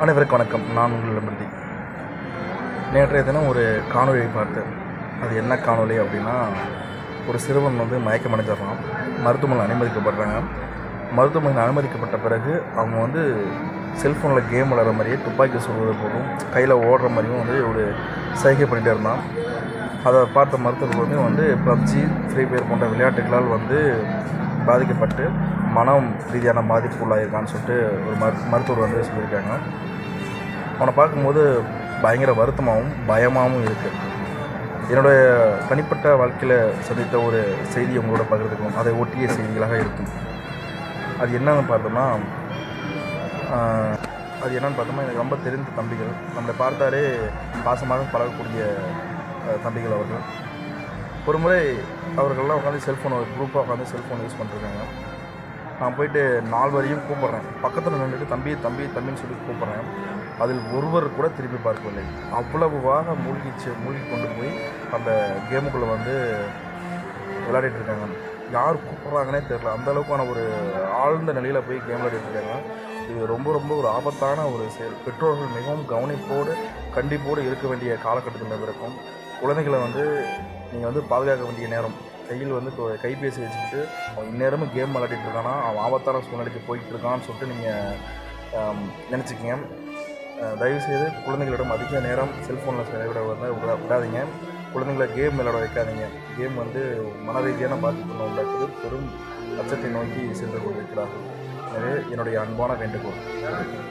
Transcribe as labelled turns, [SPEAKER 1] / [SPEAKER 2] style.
[SPEAKER 1] அனைவருக்கும் வணக்கம் நான் உங்கள் இளம்பருதி நேற்றைய தினம் ஒரு காணொளியை பார்த்தேன் அது என்ன காணொளி அப்படின்னா ஒரு சிறுவன் வந்து மயக்கம் அடைஞ்சிடறான் மருத்துவமனையில் அனுமதிக்கப்படுறாங்க மருத்துவமனையில் அனுமதிக்கப்பட்ட பிறகு அவங்க வந்து செல்ஃபோனில் கேம் விளாட்ற மாதிரியே துப்பாக்கி சுடுவது போதும் கையில் ஓடுற மாதிரியும் வந்து ஒரு சைகை பண்ணிகிட்டே இருந்தான் அதை பார்த்த மருத்துவர்கள் வந்து வந்து பப்ஜி ஃப்ரீ ஃபயர் போன்ற விளையாட்டுகளால் வந்து பாதிக்கப்பட்டு மனம் ரீதியான பாதிப்பு உள்ளாயிருக்கான்னு சொல்லிட்டு ஒரு மரு மருத்துவர் வந்து சொல்லியிருக்காங்க அவனை பார்க்கும்போது பயங்கர வருத்தமாகவும் பயமாகவும் இருக்குது என்னுடைய தனிப்பட்ட வாழ்க்கையில் சந்தித்த ஒரு செய்தி உங்களோட பகிர்ந்துக்கணும் அதை ஒட்டிய செய்திகளாக இருக்கும் அது என்னன்னு பார்த்தோம்னா ஆஹ், அது என்னன்னு பார்த்தோம்னா எனக்கு ரொம்ப தெரிந்த தம்பிகள் நம்மளை பார்த்தாலே பாசமாக பழகக்கூடிய அஹ், தம்பிகள் அவர்கள் ஒரு முறை அவர்கள்லாம் உட்காந்து செல்ஃபோன் ஒரு குரூப்பாக உட்காந்து செல்ஃபோன் யூஸ் பண்ணிருக்காங்க நான் போயிட்டு நால்வரையும் கூப்பிட்றேன் பக்கத்தில் நின்றுட்டு தம்பி தம்பி தம்பின்னு சொல்லி கூப்பிட்றேன் அதில் ஒருவர் கூட திரும்பி பார்க்கவில்லை அவ்வளவுவாக மூழ்கிச்சு மூழ்கி கொண்டு போய் அந்த கேமுக்குள்ளே வந்து விளையாடிட்டு இருக்காங்க யார் கூப்பிட்றாங்கன்னே தெரில அந்த அளவுக்கான ஒரு ஆழ்ந்த நிலையில் போய் கேம் விளையாடிட்டு இருக்காங்க இது ரொம்ப ரொம்ப ஒரு ஆபத்தான ஒரு செயல் பெற்றோர்கள் மிகவும் கவனிப்போடு கண்டிப்போடு இருக்க வேண்டிய காலகட்டத்தில் இருக்கும் குழந்தைகளை வந்து நீங்கள் வந்து பாதுகாக்க வேண்டிய நேரம் கையில் வந்து இப்போ கைபேசி வச்சுக்கிட்டு அவன் இந்நேரமும் கேம் விளையாடிட்டு இருக்கானா அவன் ஆபத்தான சூழ்நிலைக்கு போயிட்டு இருக்கான்னு சொல்லிட்டு நீங்கள் நினச்சிக்கிங்க தயவுசெய்து குழந்தைகளிடம் அதிக நேரம் செல்ஃபோனில் செலவிட வந்து விடா- விடாதீங்க குழந்தைங்களை கேம் விளையாட வைக்காதீங்க கேம் வந்து மன ரீதியான பாதிப்பு உண்டாக்குது பெரும் அச்சத்தை நோக்கி சென்று கொண்டிருக்கிறார்கள் எனவே என்னுடைய அன்பான வேண்டுகோள்